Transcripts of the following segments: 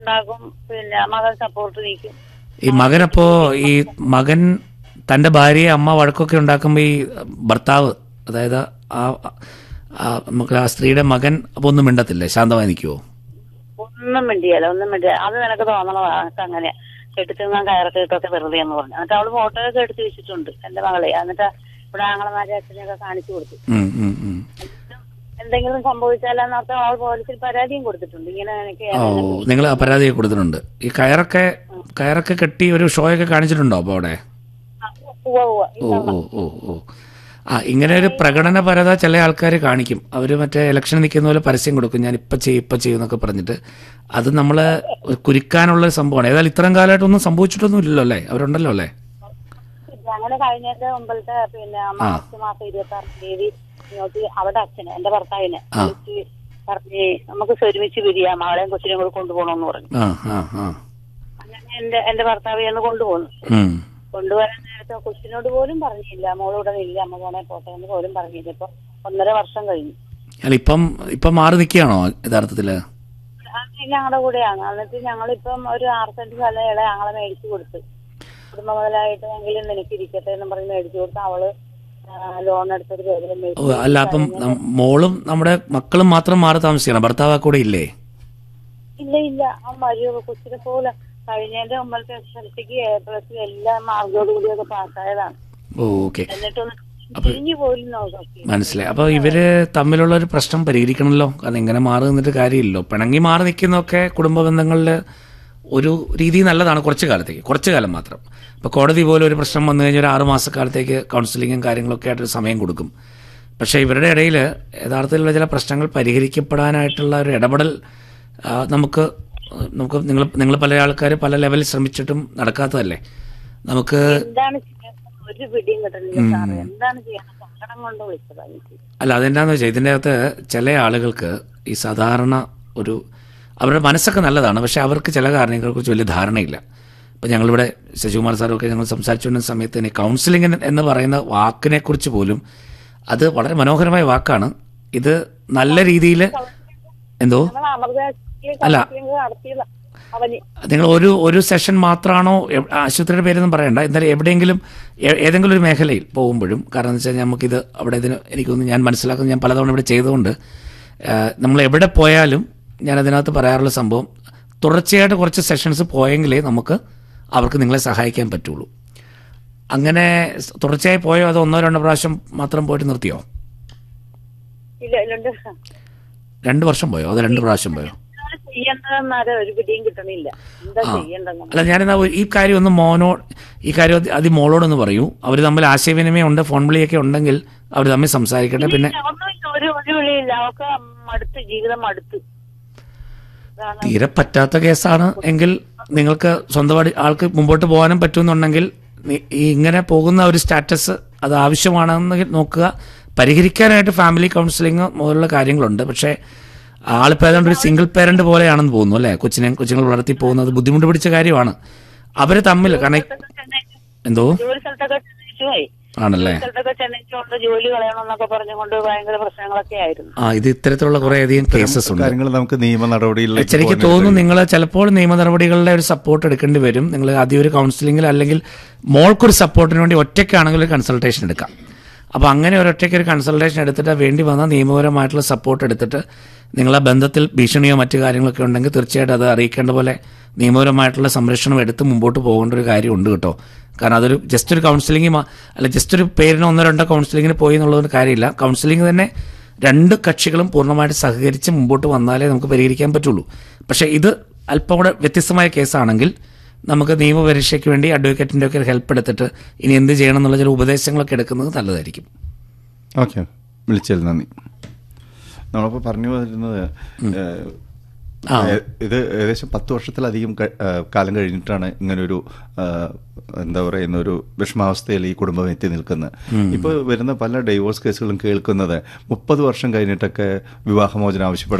ഉണ്ടാക്കും പിന്നെ മകൻ സപ്പോർട്ട് നിൽക്കും ഈ മകനപ്പോ ഈ മകൻ തന്റെ ഭാര്യയെ അമ്മ വഴക്കൊക്കെ ഉണ്ടാക്കുമ്പോ ഈ ഭർത്താവ് അതായത് ആ ആ നമുക്ക് ആ സ്ത്രീയുടെ മകൻ അപ്പൊ ഒന്നും മിണ്ടത്തില്ലേ ശാന്തമായി നിൽക്കുവോ ഒന്നും മിണ്ടിയല്ല ഒന്നും മിണ്ടിയ അത് നിനക്ക് തോന്നണതാ എനിക്ക് അങ്ങനെ കെട്ടിത്തിങ്ങാൻ കയറൊക്കെ ഇട്ടൊക്കെ വെറുതെ എന്ന് പറഞ്ഞു എന്നിട്ട് അവള് ഫോട്ടോ ഒക്കെ എടുത്ത് വെച്ചിട്ടുണ്ട് എന്റെ മകളെ എന്നിട്ട് ഇവിടെ ആങ്ങളമാരെ അച്ഛനെയൊക്കെ കാണിച്ചു കൊടുത്തു ഉം, ഉം, ഉം. എന്തെങ്കിലും സംഭവിച്ചാലെന്നർത്ഥം അവൾ പോലീസിൽ പരാതിയും കൊടുത്തിട്ടുണ്ട് ഇങ്ങനെ എനിക്ക് ഓ നിങ്ങൾ പരാതി കൊടുത്തിട്ടുണ്ട് ഈ കയറൊക്കെ കയറൊക്കെ കെട്ടി ഒരു ഷോ ഒക്കെ കാണിച്ചിട്ടുണ്ടോ അപ്പൊ അവിടെ ഉവ്വ ഉവ്വ ഓ ഓ ഓ ഓ ആ ഇങ്ങനെ ഒരു പ്രകടനപരത ചില ആൾക്കാർ കാണിക്കും അവർ മറ്റേ ഇലക്ഷൻ നിൽക്കുന്ന പോലെ പരസ്യം കൊടുക്കും ഞാൻ ഇപ്പം ചെയ്യും ഇപ്പം ചെയ്യും എന്നൊക്കെ പറഞ്ഞിട്ട് അത് നമ്മൾ കുരുക്കാനുള്ള ഒരു സംഭവമാണ് ഏതായാലും ഇത്രയും കാലമായിട്ടൊന്നും സംഭവിച്ചിട്ടൊന്നും ഇല്ലല്ലോ അല്ലേ അവരുണ്ടല്ലോ അല്ലേ അങ്ങനെ കഴിഞ്ഞതിന്റെ മുമ്പിലത്തെ പിന്നെ മാർച്ച് മാസം ഇരുപത്തി ആറാം തീയതി ഇങ്ങോട്ട് അവിടെ അച്ഛന് എന്റെ ഭർത്താവിനെ വിളിച്ച് പറഞ്ഞ് നമുക്ക് ഒരുമിച്ച് പിരിയാം അവളെയും കൊച്ചിനെയും കൂടെ കൊണ്ടുപോകണമെന്ന് പറഞ്ഞു ആ ആ ആ അങ്ങനെ എന്റെ എന്റെ ഭർത്താവ് എന്ന് കൊണ്ടുപോകുന്നു ഉം. കൊണ്ടുവരാൻ നേരത്തെ കൊച്ചിനോട് പോലും പറഞ്ഞില്ല മോളിവിടെ ഇല്ല അമ്മ പോണേ പോട്ടെ എന്ന് പോലും പറഞ്ഞില്ല ഇപ്പൊ ഒന്നര വർഷം കഴിഞ്ഞു അല്ല ഇപ്പം ഇപ്പം മാറി നിൽക്കുകയാണോ യഥാർത്ഥത്തില് അത് ഞങ്ങളുടെ കൂടെയാണ് എന്നിട്ട് ഞങ്ങളിപ്പം ഒരു ആറ് സെന്റ് സ്ഥലം ഇള ഞങ്ങളെ മേടിച്ചു കൊടുത്ത് കുടുംബ മുതലായിട്ട് എങ്കിലും നിനക്ക് ഇരിക്കട്ടെ എന്ന് പറഞ്ഞ് മേടിച്ചു കൊടുത്ത് അവള് ലോൺ എടുത്തൊരു പേര് ഓ, അല്ല അപ്പം നം- മോളും നമ്മുടെ മക്കളും മാത്രം മാറി താമസിക്കണം ഭർത്താവ് ആ കൂടെ ഇല്ലേ ഇല്ല ഇല്ല ആ മരിയോ കൊച്ചിനെ പോലെ കഴിഞ്ഞതിന്റെ മുമ്പത്തെ എസ് എൽ സിക്ക് എ പ്ലസ് എല്ലാ മാർക്കോട് കൂടിയൊക്കെ പാസ്സായതാണ് ഓ ഓക്കെ എന്നിട്ടൊന്ന് തിരിഞ്ഞു പോലും നോക്കി മനസ്സിലായി അപ്പൊ ഇവര് തമ്മിലുള്ള ഒരു പ്രശ്നം പരിഹരിക്കണമല്ലോ കാരണം ഇങ്ങനെ മാറി നിന്നിട്ട് കാര്യമില്ലല്ലോ പിണങ്ങി മാറി നിൽക്കുന്നതൊക്കെ കുടുംബ ബന്ധങ്ങളിൽ ഒരു രീതി നല്ലതാണ് കുറച്ച് കാലത്തേക്ക് കുറച്ച് കാലം മാത്രം ഇപ്പൊ കോടതി പോലെ ഒരു പ്രശ്നം വന്നു കഴിഞ്ഞാൽ ഒരു ആറ് മാസക്കാലത്തേക്ക് കൗൺസിലിങ്ങും കാര്യങ്ങളൊക്കെ ആയിട്ട് സമയം കൊടുക്കും പക്ഷേ ഇവരുടെ ഇടയിൽ യഥാർത്ഥത്തിലുള്ള ചില പ്രശ്നങ്ങൾ പരിഹരിക്കപ്പെടാനായിട്ടുള്ള ഒരു ഇടപെടൽ ആ, നമുക്ക് നമുക്ക് നിങ്ങൾ നിങ്ങൾ പല ആൾക്കാർ പല ലെവലിൽ ശ്രമിച്ചിട്ടും നടക്കാത്തതല്ലേ നമുക്ക് എന്താണ് ചെയ്യാൻ ഒരു പിടിയും കിട്ടുന്നില്ല സാറ് എന്താണ് ചെയ്യാൻ സങ്കടം കൊണ്ട് വിളിച്ചതാ എനിക്ക് അല്ല അതെന്താന്ന് വെച്ചാൽ ഇതിൻ്റെ അകത്ത് ചില ആളുകൾക്ക് ഈ സാധാരണ ഒരു അവരുടെ മനസ്സൊക്കെ നല്ലതാണ് പക്ഷെ അവർക്ക് ചില കാര്യങ്ങളെക്കുറിച്ച് വലിയ ധാരണയില്ല ഇപ്പം ഞങ്ങളിവിടെ ശശികുമാർ സാറൊക്കെ ഞങ്ങൾ സംസാരിച്ചുകൊണ്ടിരുന്ന സമയത്ത് തന്നെ കൗൺസിലിംഗ് എന്ന് പറയുന്ന വാക്കിനെ കുറിച്ച് പോലും അത് വളരെ മനോഹരമായ വാക്കാണ് ഇത് നല്ല രീതിയിൽ എന്തോ ഞങ്ങൾ അമൃതാശിയിൽ അല്ല. നടത്തിയതാ അവന് നിങ്ങൾ ഒരു ഒരു സെഷൻ മാത്രമാണോ എവ്- ആശുപത്രിയുടെ പേരൊന്നും പറയണ്ട എന്തായാലും എവിടെയെങ്കിലും ഏ- ഏതെങ്കിലും ഒരു മേഖലയിൽ പോകുമ്പോഴും കാരണം എന്ന് വെച്ചാൽ നമുക്കിത് അവിടെ ഇതിന് എനിക്കൊന്ന് ഞാൻ മനസ്സിലാക്കുന്നത് ഞാൻ പലതവണ ഇവിടെ ചെയ്തുകൊണ്ട് ആ, നമ്മൾ എവിടെ പോയാലും ഞാൻ അതിനകത്ത് പറയാറുള്ള സംഭവം തുടർച്ചയായിട്ട് കുറച്ച് സെഷൻസ് പോയെങ്കിലേ നമുക്ക് അവർക്ക് നിങ്ങളെ സഹായിക്കാൻ പറ്റുള്ളൂ അങ്ങനെ സ് തുടർച്ചയായി പോയോ അതോ ഒന്നോ രണ്ടോ പ്രാവശ്യം മാത്രം പോയിട്ട് നിർത്തിയോ ഇല്ല ഇല്ലുണ്ട് രണ്ട് വർഷം പോയോ അതോ രണ്ട് പ്രാവശ്യം പോയോ എന്താണ് ചെയ്യേണ്ടതെന്നാരും ഒരു പിടിയും കിട്ടണില്ല എന്താ ചെയ്യേണ്ടതെന്ന് അല്ല ഞാനെന്നാ ഒരു- ഈ കാര്യം ഒന്ന് മോനോ ഈ കാര്യം അത് അത് മോളോടൊന്ന് പറയൂ അവർ തമ്മിൽ ആശയവിനിമയം ഉണ്ട് ഫോൺ വിളിയൊക്കെ ഉണ്ടെങ്കിൽ അവർ തമ്മിൽ സംസാരിക്കട്ടെ പിന്നെ ഒന്നുമില്ല ഒരു ഒരു വിളിയില്ല അവക്ക് മടുത്ത് ജീവിതം മടുത്ത് അതാണ് തീരെ പറ്റാത്ത കേസാണ് എങ്കിൽ നിങ്ങൾക്ക് സ്വന്തമായിട്ട് ആൾക്ക് മുമ്പോട്ട് പോകാനും പറ്റുമെന്നുണ്ടെങ്കിൽ നി- ഈ ഇങ്ങനെ പോകുന്ന ഒരു സ്റ്റാറ്റസ് അത് ആവശ്യമാണെന്ന് നോക്കുക പരിഹരിക്കാനായിട്ട് ഫാമിലി കൗൺസിലിംഗ് പോലുള്ള കാര്യങ്ങളുണ്ട് പക്ഷേ ആളിപ്പോൾ ഏതാണ്ട് ഒരു സിംഗിൾ പേരന്റ് പോലെയാണെന്ന് തോന്നുന്നു അല്ലേ കൊച്ചിനെ കൊച്ചുങ്ങൾ വളർത്തി പോകുന്നത് ബുദ്ധിമുട്ട് പിടിച്ച കാര്യമാണ് അവര് തമ്മിൽ കാരണം ഈ- എന്തോ ജോലി സ്ഥലത്തൊക്കെ ചെന്നേച്ചുപോയി ആണല്ലേ സ്ഥലത്തൊക്കെ ചെന്നേച്ചുകൊണ്ട് ജോലി കളയണമെന്നൊക്കെ പറഞ്ഞുകൊണ്ട് ഭയങ്കര പ്രശ്നങ്ങളൊക്കെ ആയിരുന്നു ആ ഇത് ഇത്തരത്തിലുള്ള കുറേയധികം കേസസ് ഉണ്ട് കാര്യങ്ങൾ നമുക്ക് നിയമ നടപടിയിലേക്ക് എനിക്ക് തോന്നുന്നു നിങ്ങൾ ചിലപ്പോൾ നിയമ നടപടികളുടെ ഒരു സപ്പോർട്ട് എടുക്കേണ്ടി വരും നിങ്ങൾ ആദ്യം ഒരു കൗൺസിലിംഗിൽ അല്ലെങ്കിൽ മോൾക്കൊരു സപ്പോർട്ടിന് വേണ്ടി ഒറ്റയ്ക്കാണെങ്കിൽ ഒരു കൺസൾട്ടേഷൻ എടുക്കാം അപ്പോൾ അങ്ങനെ ഒരു ഒറ്റയ്ക്ക് ഒരു കൺസൾട്ടേഷൻ എടുത്തിട്ട് വേണ്ടി വന്ന നിയമപരമായിട്ടുള്ള സപ്പോർട്ട് എടുത്തിട്ട് നിങ്ങളെ ബന്ധത്തിൽ ഭീഷണിയോ മറ്റു കാര്യങ്ങളൊക്കെ ഉണ്ടെങ്കിൽ തീർച്ചയായിട്ടും അത് അറിയിക്കേണ്ട പോലെ നിയമപരമായിട്ടുള്ള സംരക്ഷണം എടുത്ത് മുമ്പോട്ട് പോകേണ്ട ഒരു കാര്യമുണ്ട് കേട്ടോ കാരണം അതൊരു ജസ്റ്റ് ഒരു കൗൺസിലിംഗ് അല്ല ജസ്റ്റ് ഒരു പേരിന് ഒന്നോ രണ്ടോ കൗൺസിലിങ്ങിന് പോയി എന്നുള്ളതൊരു കാര്യമില്ല കൗൺസിലിംഗ് തന്നെ രണ്ട് കക്ഷികളും പൂർണ്ണമായിട്ട് സഹകരിച്ച് മുമ്പോട്ട് വന്നാലേ നമുക്ക് പരിഹരിക്കാൻ പറ്റുള്ളൂ പക്ഷേ ഇത് അല്പം കൂടെ വ്യത്യസ്തമായ കേസാണെങ്കിൽ നമുക്ക് നിയമപരീക്ഷയ്ക്ക് വേണ്ടി അഡ്വക്കേറ്റിൻ്റെ ഒക്കെ ഹെൽപ്പ് എടുത്തിട്ട് ഇനി എന്ത് ചെയ്യണം എന്നുള്ള ചില ഉപദേശങ്ങളൊക്കെ എടുക്കുന്നത് നല്ലതായിരിക്കും ഓക്കെ വിളിച്ചതിൽ നന്ദി നമ്മളിപ്പോൾ പറഞ്ഞു വരുന്നത് ഏഹ്, ആ. ഏ- ഇത് ഏകദേശം പത്ത് വർഷത്തിലധികം ക- ഏഹ്, കാലം കഴിഞ്ഞിട്ടാണ് ഇങ്ങനൊരു ഏഹ്, എന്താ പറയുന്ന ഒരു വിഷമാവസ്ഥയിൽ ഈ കുടുംബം എത്തി നിൽക്കുന്നത് ഇപ്പോൾ വരുന്ന പല ഡൈവോഴ്സ് കേസുകളും കേൾക്കുന്നത് മുപ്പത് വർഷം കഴിഞ്ഞിട്ടൊക്കെ വിവാഹമോചനം ആവശ്യപ്പെടുന്ന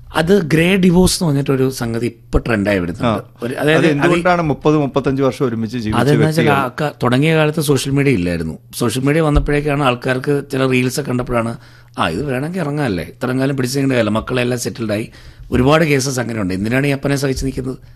അത് ഗ്രേ ഡിവോഴ്സ് എന്ന് പറഞ്ഞിട്ടൊരു സംഗതി ഇപ്പൊ ട്രെൻഡായി വരുന്നുണ്ട് ഒരു- അത് അതായത് അത് എന്തുകൊണ്ടാണ് മുപ്പത് മുപ്പത്തഞ്ച് വർഷം ഒരുമിച്ച് ജീവിച്ച അതെന്ന് വെച്ചാൽ വ്യക്തികൾ ആ ക- തുടങ്ങിയ കാലത്ത് സോഷ്യൽ മീഡിയ ഇല്ലായിരുന്നു സോഷ്യൽ മീഡിയ വന്നപ്പോഴേക്കാണ് ആൾക്കാർക്ക് ചില റീൽസ് ഒക്കെ കണ്ടപ്പോഴാണ് ആ ഇത് വേണമെങ്കിൽ ഇറങ്ങാമല്ലേ ഇത്രയും കാലം പിടിച്ചേണ്ട കാലം മക്കളെല്ലാം സെറ്റിൽഡായി ഒരുപാട് കേസസ് അങ്ങനെയുണ്ട് എന്തിനാണ് ഈ അപ്പനെ സഹിച്ച് നിൽക്കുന്നത്